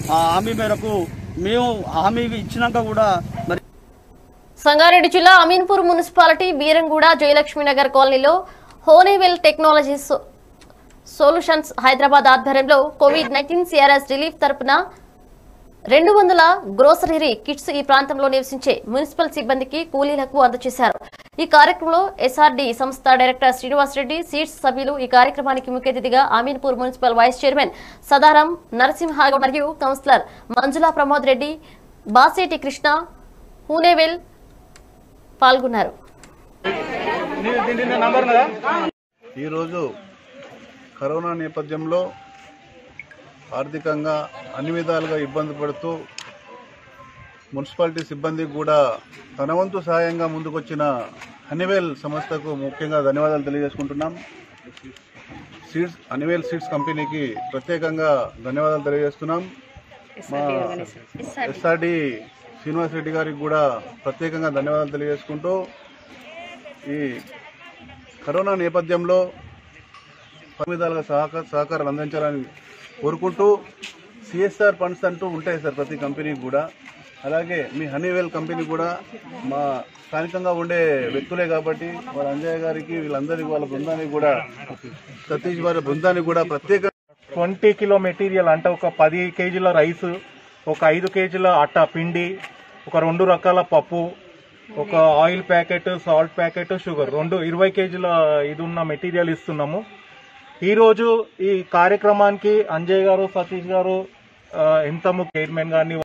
ఆ హామీ మేరకు మేము హామీ ఇచ్చినాక కూడా మరి సంగారెడ్డి జిల్లా అమీన్పూర్ మున్సిపాలిటీ బీరంగూడ జయలక్ష్మీనగర్ కాలనీలో హోనేవెల్ టెక్నాలజీస్ సొల్యూషన్స్ హైదరాబాద్ ఆధ్వర్యంలో కోవిడ్ నైన్టీన్ సిఆర్ఎస్ రిలీఫ్ తరపున రెండు వందల గ్రోసరీ కిట్స్ ఈ ప్రాంతంలో నివసించే మున్సిపల్ సిబ్బందికి కూలీలకు అందజేశారు ఈ కార్యక్రమంలో ఎస్ఆర్డి సంస్థ డైరెక్టర్ శ్రీనివాస్ రెడ్డి సీట్స్ సభ్యులు ఈ కార్యక్రమానికి ముఖ్య అతిథిగా Ameenpur municipal vice chairman Sadaram Narasimha మరియు కౌన్సిలర్ మంజులా ప్రమోద్ రెడ్డి బాసేటి కృష్ణ హూనేవెల్ పాల్గొన్నారు ఈరోజు కరోనా నేపథ్యంలో ఆర్థికంగా అన్ని విధాలుగా ఇబ్బంది పడుతూ మున్సిపాలిటీ సిబ్బందికి కూడా తన వంతు సహాయంగా ముందుకొచ్చిన హనీవేల్ సంస్థకు ముఖ్యంగా ధన్యవాదాలు తెలియజేసుకుంటున్నాం సీడ్స్ హనీవేల్ సీడ్స్ కంపెనీకి ప్రత్యేకంగా ధన్యవాదాలు తెలియజేస్తున్నాం మా ఎస్ఆర్డి శ్రీనివాస్ రెడ్డి గారికి కూడా ప్రత్యేకంగా ధన్యవాదాలు తెలియజేసుకుంటూ ఈ కరోనా నేపథ్యంలో అన్ని విధాలుగా సహకార సహకారాలు అందించాలని కోరుకుంటూ సిఎస్ఆర్ ఫండ్స్ అంటూ ఉంటాయి సార్ ప్రతి కంపెనీకి కూడా అలాగే మీ హనీవెల్ కంపెనీ కూడా మా స్థానికంగా ఉండే వ్యక్తులే కాబట్టి వాళ్ళ అంజయ్య గారికి వీళ్ళందరికీ వాళ్ళ బృందానికి కూడా సతీష్ వారి బృందానికి కూడా ప్రత్యేక ట్వంటీ కిలో మెటీరియల్ అంటే ఒక పది కేజీల రైస్ ఒక ఐదు కేజీల అట్ట పిండి ఒక రెండు రకాల పప్పు ఒక oil packet salt packet sugar రెండు ఇరవై కేజీల ఇది ఉన్న మెటీరియల్ ఇస్తున్నాము ఈరోజు ఈ కార్యక్రమానికి అంజయ్ గారు సతీష్ గారు ఆ, ఎంత చైర్మన్ గారిని